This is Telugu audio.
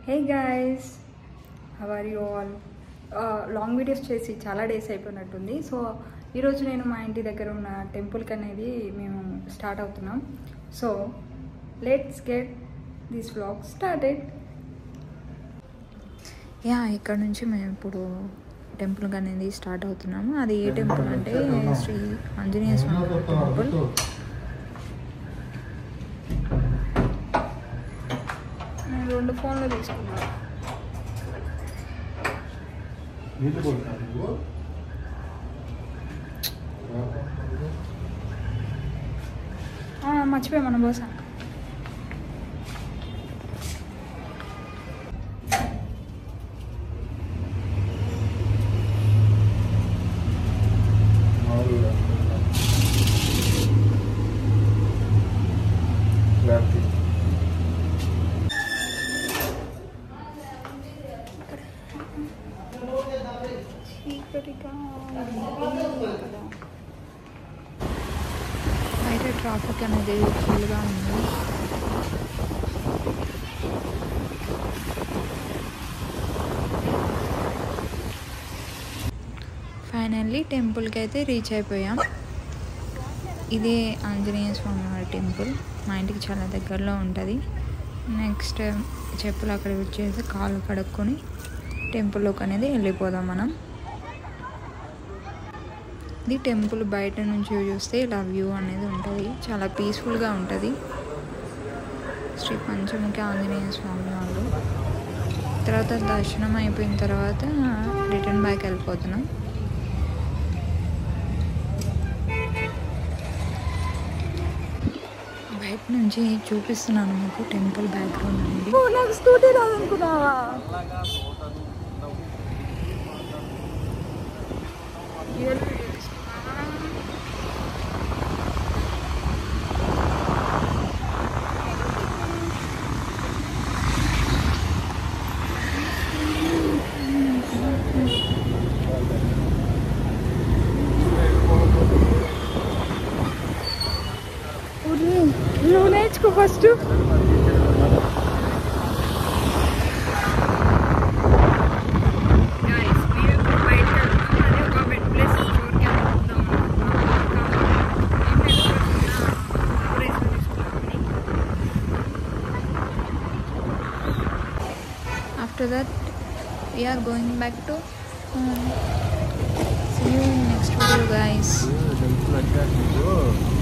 Hey guys how are you all long videos చేసి చాలా డేస్ అయిపోయినట్టుంది సో ఈరోజు నేను మా ఇంటి దగ్గర ఉన్న టెంపుల్కి అనేది మేము స్టార్ట్ అవుతున్నాం so let's get this vlog started yeah ఇక్కడ నుంచి మేము ఇప్పుడు టెంపుల్ అనేది స్టార్ట్ అవుతున్నాము అది ఏ టెంపుల్ అంటే శ్రీ ఆంజనేయ స్వామి వారి టెంపుల్ నేను రెండు ఫోన్లు తీసుకున్నాను నీళ్ళు కొడతాను నువ్వు ఆ, మర్చిపోయా మన బోసా మామూలుగా వ్యాప్తి చీకటిగా బయట ట్రాఫిక్ అనేది ఫుల్గా ఉంది ఫైనల్లీ టెంపుల్కి అయితే రీచ్ అయిపోయాం ఇదే ఆంజనేయ స్వామి వారి టెంపుల్ మా ఇంటికి చాలా దగ్గరలో ఉంటుంది నెక్స్ట్ చెప్పులు అక్కడ వచ్చేసి కాళ్ళు కడుక్కొని టెంపుల్లోకి అనేది వెళ్ళిపోదాం మనం ఇది టెంపుల్ బయట నుంచి చూస్తే ఇలా వ్యూ అనేది ఉంటుంది చాలా పీస్ఫుల్గా ఉంటుంది శ్రీ పంచముఖి ఆంజనేయ స్వామి వాళ్ళు తర్వాత దర్శనం అయిపోయిన తర్వాత రిటర్న్ బ్యాక్ వెళ్ళిపోతున్నాం బయట నుంచి చూపిస్తున్నాను మీకు టెంపుల్ బ్యాక్గ్రౌండ్ అనేది నాకు స్కూటీ రాదనుకున్నావా నువ్వు నేర్చుకో ఫస్ట్ Guys, we are బయటకు వెళ్తున్నాం. అది ఒక wet place store కి వెళ్తున్నాం అన్నమాట. ఏం లేదు, చిన్న decoration తీసుకున్నామని. After that we are going back to see you next video guys temple వచ్చాక నీకు